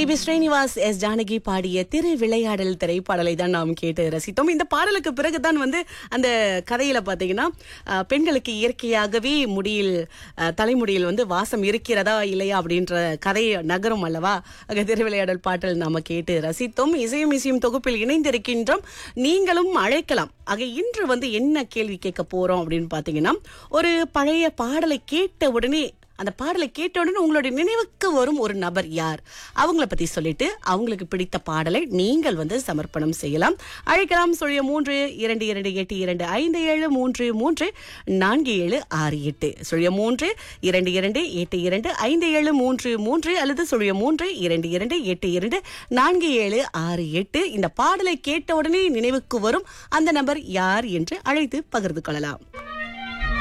D P Srinivas S Janaki பாடிய திரு விளையாடல் திரைப்பாடலை தான் நாம் கேட்டு ரசித்தோம் இந்த பாடலுக்கு பிறகுதான் வந்து அந்த கதையில பாத்தீங்கன்னா அஹ், பெண்களுக்கு இயற்கையாகவே முடியில் அஹ், தலைமுடியில் வந்து வாசம் இருக்கிறதா இல்லையா அப்படின்ற கதை நகரும் அல்லவா அங்க திருவிளையாடல் பாடல் நாம கேட்டு ரசித்தோம் இசையும் இசையும் தொகுப்பில் இணைந்திருக்கின்றோம் நீங்களும் அழைக்கலாம் ஆக இன்று வந்து என்ன கேள்வி கேட்க போறோம் அப்படின்னு பாத்தீங்கன்னா ஒரு பழைய பாடலை கேட்ட உடனே அந்த பாடலை கேட்ட உடனே உங்களுடைய நினைவுக்கு வரும் ஒரு நபர் யார் அவங்கள பத்தி சொல்லிட்டு அவங்களுக்கு பிடித்த பாடலை நீங்கள் வந்து சமர்ப்பணம் செய்யலாம் அழைக்கலாம் சொல்லிய மூன்று இரண்டு இரண்டு எட்டு இரண்டு ஐந்து ஏழு மூன்று மூன்று நான்கு ஏழு ஆறு எட்டு சொல்லிய மூன்று இரண்டு இரண்டு எட்டு இரண்டு ஐந்து ஏழு மூன்று மூன்று அல்லது சொல்லிய மூன்று இரண்டு இரண்டு எட்டு இரண்டு நான்கு ஏழு ஆறு எட்டு இந்த பாடலை கேட்ட உடனே நினைவுக்கு வரும் அந்த நபர் யார் என்று அழைத்து பகிர்ந்து கொள்ளலாம்